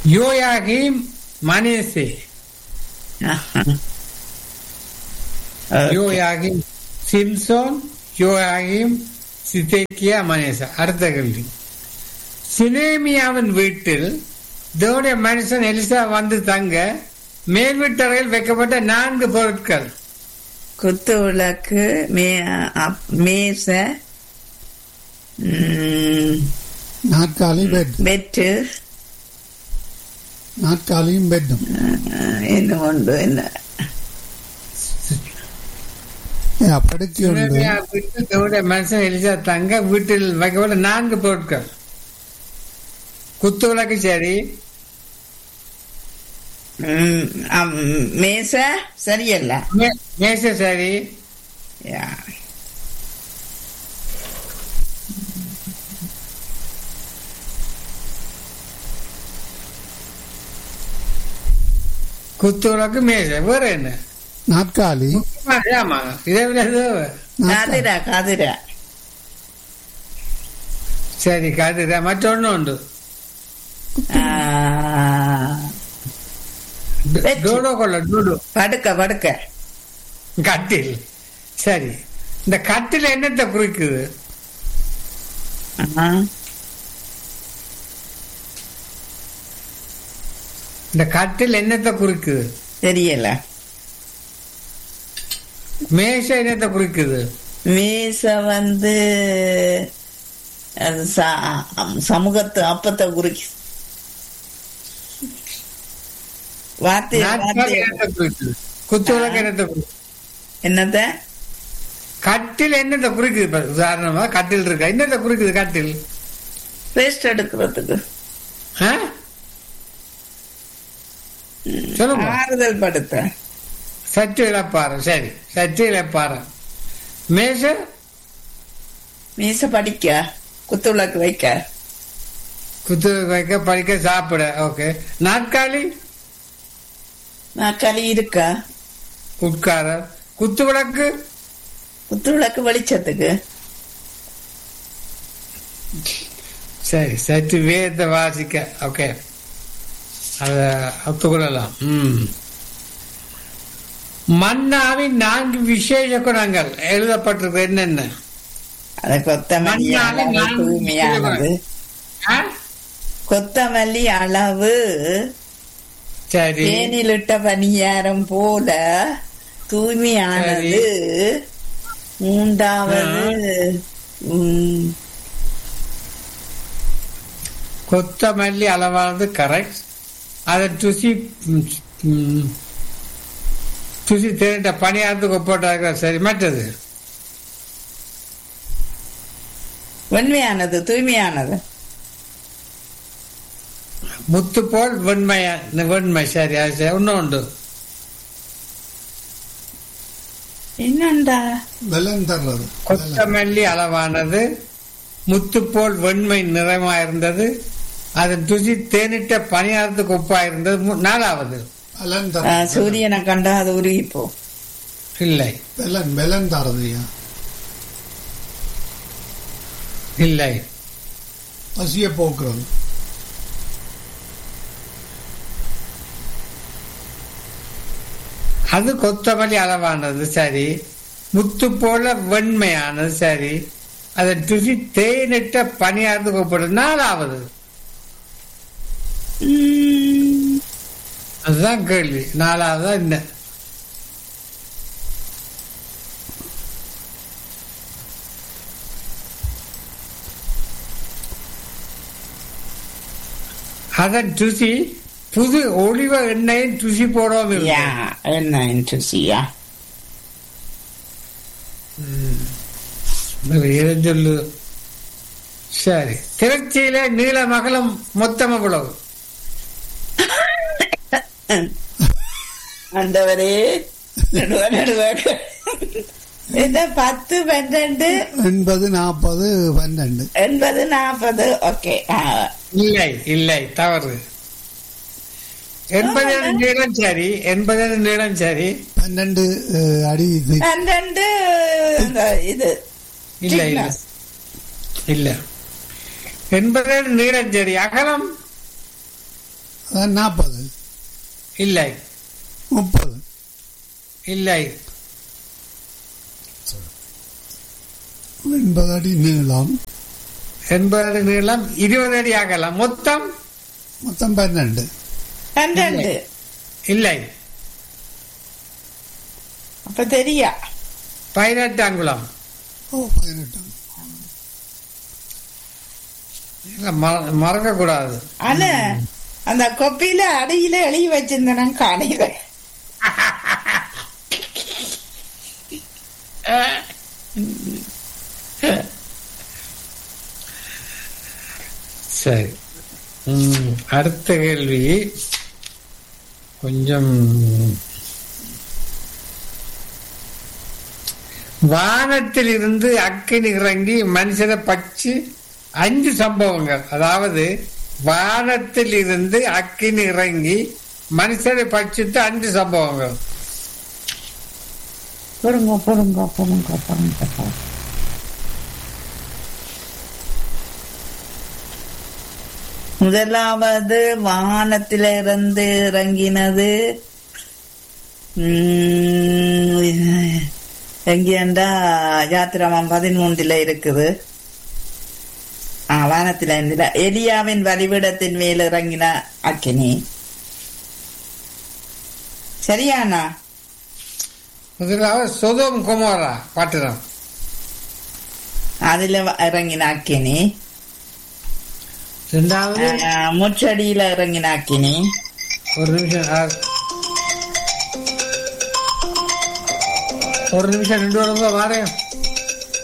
யோயாகிம் மனேசே யோயாகிம் சிம்சோன் யோயாகிம் சிதேக்கியா மனேசா அடுத்த கேள்வி சினேமியாவின் வீட்டில் தேவடைய மனுஷன் எலிசா வந்து தங்க மேல் வீட்டறையில் வைக்கப்பட்ட நான்கு பொருட்கள் குத்து விளக்கு மே அப்- மேச ம், நாற்காலி பெட் பெட்டு நாற்காலியும் பெட்டும் அஹ், என்ன உண்டு என்ன ஏ, படுக்கை உண்டு சினேமியா வீட்டில் தேவடைய மனுஷன் எலிசா தங்க வீட்டில் வைக்கப்பட்ட நான்கு பொருட்கள் குத்து விளக்கு சரி ம், அம், மேச சரியல்ல மே- மேசை சரி யா. குத்து விளக்கு மேசை வேற என்ன நாற்காலி ஆமா இதே விட ஏதோ- நாற்காலி. காதிரா காதிரா சரி கதிர மற்றொன்னு உண்டு ஆ, வெற்றி. டோடோ கொள்ள டூடு படுக்க படுக்க கட்டில் சரி இந்த கட்டில் என்னத்தை குறிக்குது ஆ, இந்த கட்டில் என்னத்தை குறிக்குது தெரியல மேஷை என்னத்தை குறிக்குது மீச வந்து அது ச- சமூகத்து அப்பத்தை குறிக்கு வார்த்தை நாற்காலி வார்த்தை என்னத்தை குறிக்குது குத்துவிளக்கு என்னத்தை குறிக்குது என்னத்த கட்டில் என்னத்தை குறிக்குது இப்ப உதாரணமா கட்டில் இருக்கா என்னத்தை குறிக்குது கட்டில் ரெஸ்ட் எடுக்கிறதுக்கு ஆ? சொல்லுங்க ஆறுதல் படுத்த சற்று இழப்பாரம் சரி சற்று இழப்பாரம் மேஷ மீச படிக்க குத்துவிளக்கு வைக்க குத்து வைக்க படிக்க சாப்பிட ஓகே நாற்காலி நான் களி இருக்கா உட்கார குத்து விளக்கு குத்துவிளக்கு வெளிச்சத்துக்கு சரி சற்று வேதத்தை வாசிக்க ஓகே அத ஒத்துக்கொள்ளலாம் ம் மன்னாவின் நான்கு விசேஷ குணங்கள் எழுதப்பட்டிருக்கு என்னென்ன அது கொத்தமல்லி மண்ணால அளவு நான் தூய்மையானது ஆ? கொத்தமல்லி அளவு சரி தேனிலிட்ட பணியாரம் போல தூய்மையானது மூன்றாவது உம், கொத்தமல்லி அளவானது கரெக்ட் அதை ருசி ம், ம், ருசி தெரிந்த பணியாரத்துக்கு ஒப்பட்டாங்க சரி மற்றது வெண்மையானது தூய்மையானது முத்து போல் வெண்மையா வெண்மை சரி அது சரி இன்னும் உண்டு என்னண்டா வெள்ளம் தர்றது வெள்ளம். கொத்தமல்லி அளவானது முத்து போல் வெண்மை நிறமா இருந்தது அதன் ருசி தேனிட்ட பணியாரத்துக்கு ஒப்பா இருந்தது மூ- நாலாவது வெள்ளம் ஆ, தர்றது சூரியனை கண்டா அது உருகி போ இல்லை வெள்ளம் வெள்ளம் தரதுயா இல்லை பசிய போக்குறது அது கொத்தமல்லி அளவானது சரி முத்து போல வெண்மையானது சரி அதன் ருசி தேனிட்ட பணியாரத்துக்கு ஒப்பிடுது நாலாவது உம், அதுதான் கேள்வி நாலாவது என்ன அதன் ருசி புது ஒளிவ எண்ணெயின் ருசி போடாமல் யா இருந்தது. என்ன இன்ட்ரெஸ்டியா வேற சொல்லு சரி திருச்சியில நீல மகளம் மொத்தம் எவ்வளவு ஆண்டவரே நடுவ நடுவ இந்த பத்து பன்னெண்டு எண்பது நாற்பது பன்னெண்டு எண்பது நாற்பது ஓகே இல்லை இல்லை தவறு எண்பது நீளம் சரி எண்பது நீளம் சரி பன்னெண்டு அஹ், அடி இது. பன்னெண்டு இந்த இது இல்ல இல்ல thickness. இல்ல எண்பது நீளம் சரி அகலம் அதான் நாற்பது இல்லை முப்பது இல்லை எண்பது அடி நீளம் எண்பது அடி நீளம் இருபது அடி ஆகலாம் மொத்தம் மொத்தம் பன்னெண்டு பன்னெண்டு இல்லை அப்ப தெரியா பதினெட்டு அங்குலம் ஓ பதினெட்டு இல்ல, மற- மறக்கக்கூடாது ஆனா அந்த கொப்பியில அடியில எழுதி வச்சிருந்தேன் காணையில சரி ம், அடுத்த கேள்வி கொஞ்சம் வானத்தில் இருந்து அக்கினி இறங்கி மனுஷனை பச்சு அஞ்சு சம்பவங்கள் அதாவது வானத்தில் இருந்து அக்கினி இறங்கி மனுஷனை பச்சிட்டு அஞ்சு சம்பவங்கள் பொறுங்க பொறுங்க பொறுங்க பொறுங்க பொறுங்க. முதலாவது வானத்திலிருந்து இறங்கினது உம், எங்கேண்டா யாத்திராமம் பதிமூன்றுல இருக்குது ஆ, வானத்தில இருந்துல எலியாவின் வழிவிடத்தின் மேல் இறங்கின அக்கினி சரியாண்ணா முதலாவது சொதோம் குமாரா பாட்டுதான் அதுல வ- இறங்கின அக்கினி ரெண்டாவது ஆ, முச்சடியில இறங்கின அக்கினி ஒரு நிமிஷம் ஆ. ஒரு நிமிஷம் ரெண்டு வருங்க வாரேன்